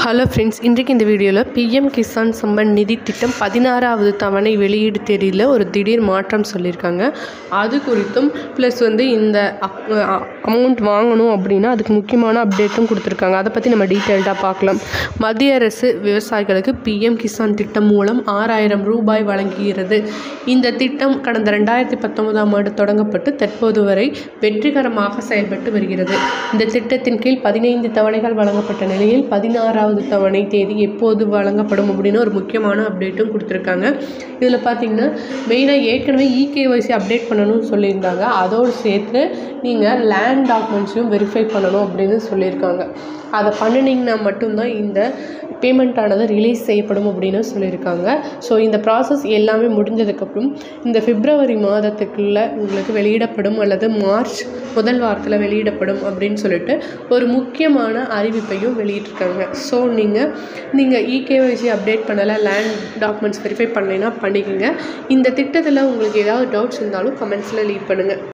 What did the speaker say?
hello friends இன்றைக்கு இந்த வீடியோவில் பிஎம் கிசான் சம்மன் நிதி திட்டம் பதினாறாவது தவணை வெளியீடு தேதியில் ஒரு திடீர் மாற்றம் சொல்லியிருக்காங்க அது குறித்தும் ப்ளஸ் வந்து இந்த அமௌண்ட் வாங்கணும் அப்படின்னா அதுக்கு முக்கியமான அப்டேட்டும் கொடுத்துருக்காங்க அதை பற்றி நம்ம டீட்டெயில்டாக பார்க்கலாம் மத்திய அரசு விவசாயிகளுக்கு பிஎம் கிசான் திட்டம் மூலம் ஆறாயிரம் ரூபாய் வழங்குகிறது இந்த திட்டம் கடந்த ரெண்டாயிரத்தி பத்தொன்பதாம் ஆண்டு தொடங்கப்பட்டு தற்போது வரை வெற்றிகரமாக செயல்பட்டு வருகிறது இந்த திட்டத்தின் கீழ் பதினைந்து தவணைகள் வழங்கப்பட்ட நிலையில் பதினாறாவது தவணை தேதி எப்போது வழங்கப்படும் அப்படின்னு ஒரு முக்கியமான அப்டேட்டும் கொடுத்துருக்காங்க இதில் பார்த்தீங்கன்னா மெயினாக ஏற்கனவே இகேஒய்சி அப்டேட் பண்ணணும்னு சொல்லியிருந்தாங்க அதோடு சேர்த்து நீங்கள் லேண்ட் டாக்குமெண்ட்ஸையும் வெரிஃபை பண்ணணும் அப்படின்னு சொல்லியிருக்காங்க அதை பண்ணினீங்கன்னா மட்டும்தான் இந்த பேமெண்ட் ஆனது ரிலீஸ் செய்யப்படும் அப்படின்னு சொல்லியிருக்காங்க ஸோ இந்த ப்ராசஸ் எல்லாமே முடிஞ்சதுக்கப்புறம் இந்த பிப்ரவரி மாதத்துக்குள்ளே உங்களுக்கு வெளியிடப்படும் அல்லது மார்ச் முதல் வாரத்தில் வெளியிடப்படும் அப்படின்னு சொல்லிட்டு ஒரு முக்கியமான அறிவிப்பையும் வெளியிட்டிருக்காங்க ஸோ நீங்கள் நீங்கள் இகேஒய்சி அப்டேட் பண்ணலை லேண்ட் டாக்குமெண்ட்ஸ் வெரிஃபை பண்ணலைன்னா பண்ணிக்கோங்க இந்த திட்டத்தில் உங்களுக்கு ஏதாவது டவுட்ஸ் இருந்தாலும் கமெண்ட்ஸில் லீவ் பண்ணுங்கள்